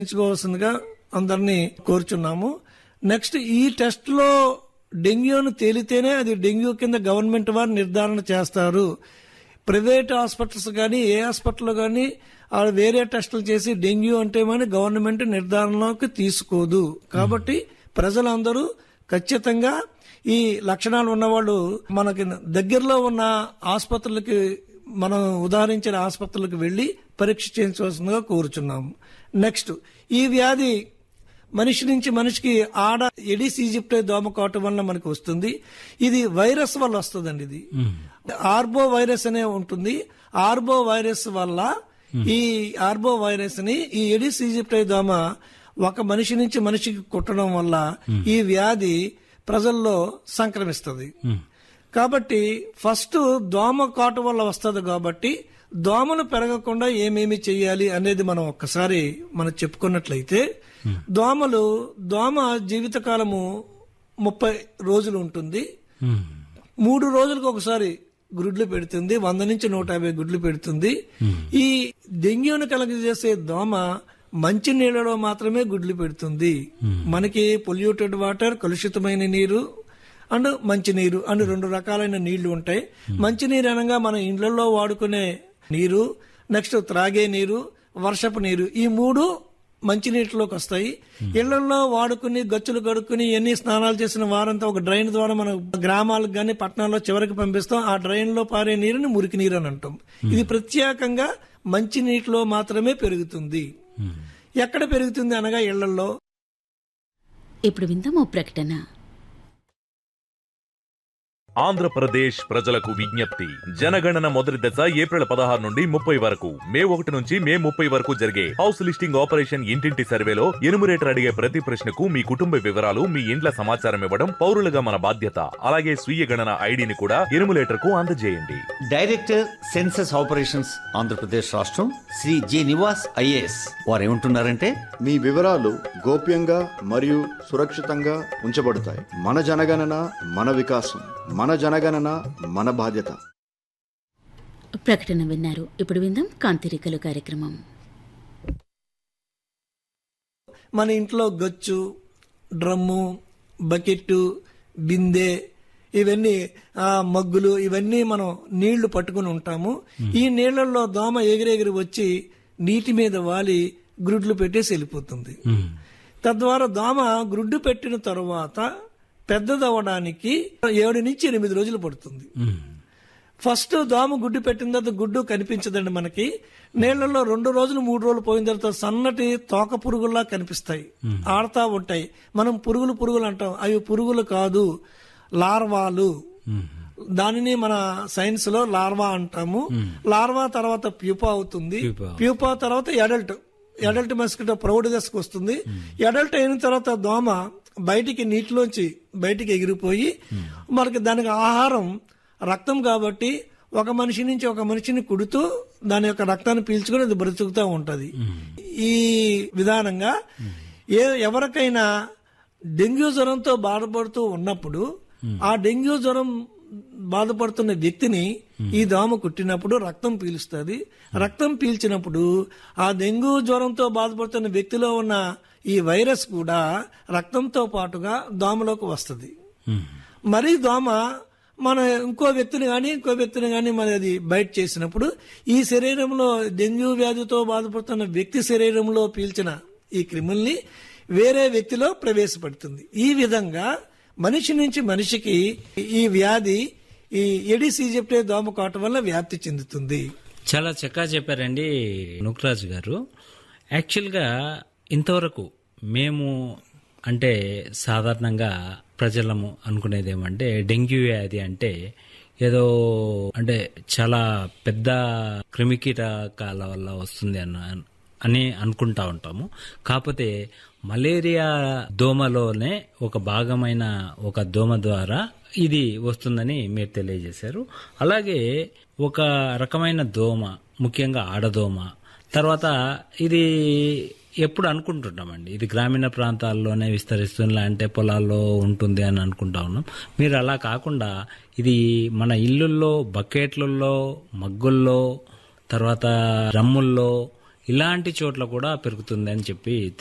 ఎంచుకోవాల్సిందిగా అందరినీ కోరుచున్నాము నెక్స్ట్ ఈ టెస్ట్ లో డెంగ్యూను తేలితేనే అది డెంగ్యూ కింద గవర్నమెంట్ వారు నిర్ధారణ చేస్తారు ప్రైవేట్ హాస్పిటల్స్ కానీ ఏ హాస్పిటల్ కానీ వాళ్ళు వేరే టెస్టులు చేసి డెంగ్యూ అంటే మన గవర్నమెంట్ నిర్ధారణలోకి తీసుకోదు కాబట్టి ప్రజలందరూ ఖచ్చితంగా ఈ లక్షణాలు ఉన్నవాళ్ళు మనకి దగ్గరలో ఉన్న ఆసుపత్రులకి మనం ఉదాహరించిన ఆసుపత్రులకు వెళ్లి పరీక్ష చేయించవలసిందిగా కోరుచున్నాము నెక్స్ట్ ఈ వ్యాధి మనిషి నుంచి మనిషికి ఆడ ఎడిస్ ఈజిప్ట్ దోమ కావటం వల్ల మనకు వస్తుంది ఇది వైరస్ వల్ల వస్తుందండి ఇది ఆర్బో వైరస్ అనే ఉంటుంది ఆర్బో వైరస్ వల్ల ఈ ఆర్బో వైరస్ ని ఈ ఎడిస్ ఈజిప్ట్ దోమ ఒక మనిషి నుంచి మనిషికి కుట్టడం వల్ల ఈ వ్యాధి ప్రజల్లో సంక్రమిస్తుంది కాబట్టి ఫస్ట్ దోమ కాటు వల్ల వస్తుంది కాబట్టి దోమలు పెరగకుండా ఏమేమి చేయాలి అనేది మనం ఒక్కసారి మనం చెప్పుకున్నట్లయితే దోమలు దోమ జీవితకాలము ముప్పై రోజులు ఉంటుంది మూడు రోజులకు ఒకసారి గుడ్లు పెడుతుంది వంద నుంచి నూట యాభై గుడ్లు పెడుతుంది ఈ డెంగ్యూను కలగజేసే దోమ మంచి నీళ్ళలో మాత్రమే గుడ్లు పెడుతుంది మనకి పొల్యూటెడ్ వాటర్ కలుషితమైన నీరు అండ్ మంచినీరు అండ్ రెండు రకాలైన నీళ్లు ఉంటాయి మంచినీరు అనగా మన ఇండ్లలో వాడుకునే నీరు నెక్స్ట్ త్రాగే నీరు వర్షపు నీరు ఈ మూడు మంచినీటిలోకి వస్తాయి ఇళ్లలో వాడుకుని గచ్చులు కడుక్కుని ఎన్ని స్నానాలు చేసిన వారంతా ఒక డ్రైన్ ద్వారా మన గ్రామాలకు గాని పట్టణాల్లో చివరికి పంపిస్తాం ఆ డ్రైన్ లో పారే నీరుని మురికి నీరు అని అంటాం ఇది ప్రత్యేకంగా మంచి నీటిలో మాత్రమే పెరుగుతుంది ఎక్కడ పెరుగుతుంది అనగా ఇళ్లలో ఇప్పుడు విందాం ఓ ప్రకటన ఆంధ్రప్రదేశ్ ప్రజలకు విజ్ఞప్తి జనగణన మొదటి దశ ఏప్రిల్ పదహారు నుండి ముప్పై వరకు మే ఒకటి నుంచి మే ముప్పై వరకు జరిగే హౌస్ లిస్టింగ్ ఆపరేషన్ ఇంటింటి సర్వేలో ఎనుమరేటర్ అడిగే ప్రతి ప్రశ్నకు మీ కుటుంబ వివరాలు మీ ఇండ్ల సమాచారం ఇవ్వడం పౌరులుగా మన బాధ్యత అలాగే స్వీయ గణన ఐడిని కూడా ఎనుమరేటర్ కు అందజేయండి డైరెక్టర్ సెన్సస్ ఆపరేషన్స్ ఆంధ్రప్రదేశ్ రాష్ట్రం శ్రీ జి నివాస్ ఐఏఎస్ వారు ఏమంటున్నారంటే మీ వివరాలు గోప్యంగా మరియు సురక్షితంగా ఉంచబడతాయి మన జనగణన మన వికాసం మన జనగణన మన బాధ్యత ప్రకటన విన్నారు ఇప్పుడు విందాం కాంతిరికలు కార్యక్రమం మన ఇంట్లో గచ్చు డ్రమ్ము బకెట్ బిందె ఇవన్నీ ఆ, మగ్గులు ఇవన్నీ మనం నీళ్లు పట్టుకుని ఉంటాము ఈ నీళ్లలో దోమ ఎగిరెగిరి వచ్చి నీటి మీద వాలి గ్రుడ్లు పెట్టేసి వెళ్ళిపోతుంది తద్వారా దోమ గ్రుడ్డు పెట్టిన తరువాత పెద్దదవ్వడానికి ఏడు నుంచి ఎనిమిది రోజులు పడుతుంది ఫస్ట్ దోమ గుడ్డు పెట్టిన తర్వాత గుడ్డు కనిపించదండి మనకి నీళ్లలో రెండు రోజులు మూడు రోజులు పోయిన తర్వాత సన్నటి తోక పురుగుల్లా కనిపిస్తాయి ఆడుతా ఉంటాయి మనం పురుగులు పురుగులు అంటాం అవి పురుగులు కాదు లార్వాలు దానిని మన సైన్స్ లో లార్వా అంటాము లార్వా తర్వాత ప్యూపా అవుతుంది ప్యూపా తర్వాత ఎడల్ట్ ఎడల్ట్ మస్కిటో ప్రౌఢ దశకు వస్తుంది ఎడల్ట్ అయిన తర్వాత దోమ బయటికి నీటిలోంచి బయటికి ఎగిరిపోయి మనకి దానికి ఆహారం రక్తం కాబట్టి ఒక మనిషి నుంచి ఒక మనిషిని కుడుతూ దాని యొక్క రక్తాన్ని పీల్చుకుని అది బ్రతుకుతూ ఉంటది ఈ విధానంగా ఏ ఎవరికైనా డెంగ్యూ జ్వరంతో బాధపడుతూ ఉన్నప్పుడు ఆ డెంగ్యూ జ్వరం బాధపడుతున్న వ్యక్తిని ఈ దోమ కుట్టినప్పుడు రక్తం పీలుస్తుంది రక్తం పీల్చినప్పుడు ఆ డెంగ్యూ జ్వరంతో బాధపడుతున్న వ్యక్తిలో ఉన్న ఈ వైరస్ కూడా రక్తంతో పాటుగా దోమలోకి వస్తుంది మరి దోమ మన ఇంకో వ్యక్తిని కానీ ఇంకో వ్యక్తిని కానీ మరి అది బయట చేసినప్పుడు ఈ శరీరంలో డెంగ్యూ వ్యాధితో బాధపడుతున్న వ్యక్తి శరీరంలో పీల్చిన ఈ క్రిముల్ని వేరే వ్యక్తిలో ప్రవేశపెడుతుంది ఈ విధంగా మనిషి నుంచి మనిషికి ఈ వ్యాధి ఈ ఎడిస్ ఈజిప్టే దోమ కావటం వల్ల వ్యాప్తి చెందుతుంది చాలా చక్కగా చెప్పారండి నుక్రాజ్ గారు యాక్చువల్గా ఇంతవరకు మేము అంటే సాధారణంగా ప్రజలము అనుకునేది ఏమంటే డెంగ్యూ వ్యాధి అంటే ఏదో అంటే చాలా పెద్ద క్రిమికీటకాల వల్ల వస్తుంది అన్న అని అనుకుంటా ఉంటాము కాకపోతే మలేరియా దోమలోనే ఒక భాగమైన ఒక దోమ ద్వారా ఇది వస్తుందని మీరు తెలియజేశారు అలాగే ఒక రకమైన దోమ ముఖ్యంగా ఆడదోమ తర్వాత ఇది ఎప్పుడు అనుకుంటుంటామండి ఇది గ్రామీణ ప్రాంతాల్లోనే విస్తరిస్తుంది అంటే పొలాల్లో ఉంటుంది అని అనుకుంటా ఉన్నాం మీరు అలా కాకుండా ఇది మన ఇల్లుల్లో బకెట్లలో మగ్గుల్లో తర్వాత రమ్ముల్లో ఇలాంటి చోట్ల కూడా పెరుగుతుంది అని చెప్పి